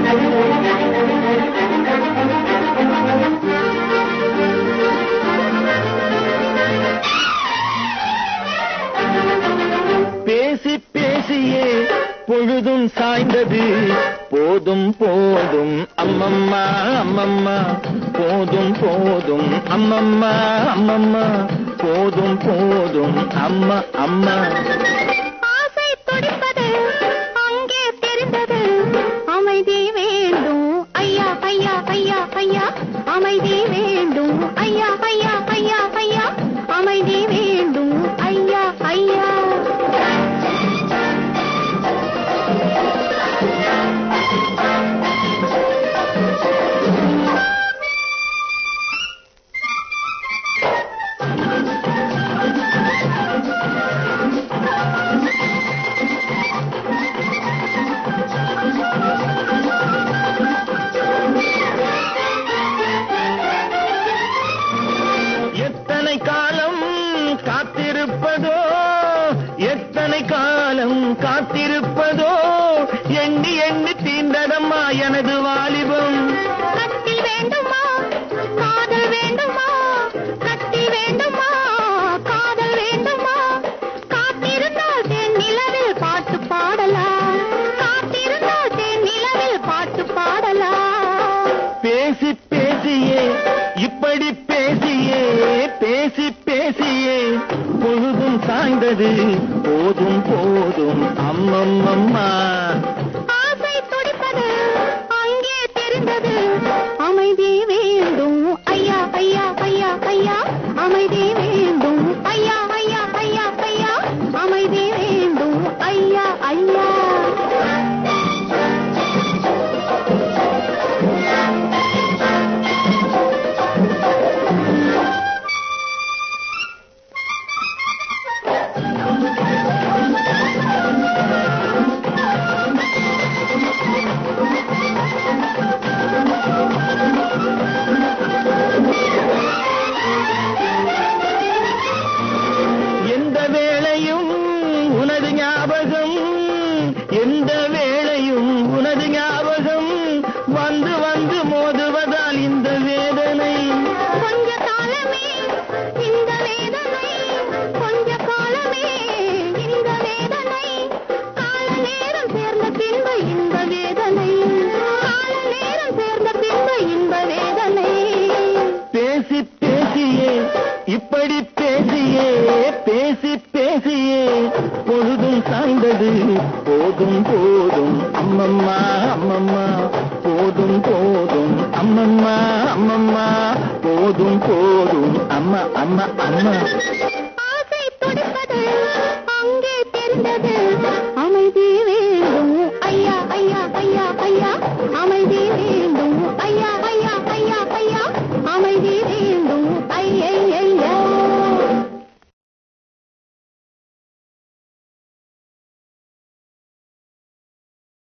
பேசி பேசியே பொழுதும் சாய்ந்தது போதும் போதும் அம்மம்மா அம்மம்மா போதும் போதும் அம்மம்மா அம்மம்மா போதும் போதும் அம்மா அம்மா ஆசை துடிப்பது அங்கே தெரிந்தது அமைதி வேண்டும் ஐயா ஐயா ஐயா ஐயா அமைதி வேண்டும் ஐயா ஐயா ஐயா ஐயா அமைதி வேண்டும் ஐயா ஐயா எத்தனை காலம் காத்திருப்பதோ எத்தனை காலம் காத்திருப்பதோ எண்ணி எண்ணி தீண்டதம்மா எனது வாலிபம் கட்டில் வேண்டுமா காதல் வேண்டுமா கட்டில் வேண்டுமா காதல் வேண்டுமா காத்திருந்தால் தேன் நிலவில் பாட்டு பாடலாம் காத்திருந்தால் தேன் நிலவில் பாட்டு பாடலாம் பேசி பேசியே இப்படி பேசியே பேசி பேசியே பொழுதும் சாய்ந்தது போதும் போதும் அம்மம்மம்மா ஆசை துடிப்பது அங்கே தெரிந்தது அமைதி வேண்டும் ஐயா ஐயா ஐயா ஐயா அமைதி வேண்டும் ஐயா ஐயா ஐயா ஐயா அமைதி வேண்டும் ஐயா ஐயா எந்த வேளையும் உனது ஞாபகம் எந்த வேளையும் உனது ஞாபகம் வந்து வந்து மோதுவதால் இந்த வேதனை கொஞ்ச காலமே இந்த வேதனை கொஞ்ச காலமே இந்த வேதனை கால நேரம் சேர்ந்த பின்பு இந்த வேதனை கால நேரம் சேர்ந்த பின்பு இந்த வேதனை பேசி பேசியே இப்படி பேசியே பேசி பேசியே பொழுதும் சாய்ந்தது போதும் போதும் அம்மம்மா அம்மம்மா போதும் போதும் அம்மம்மா அம்மம்மா போதும் போதும் அம்மா அம்மா அம்மா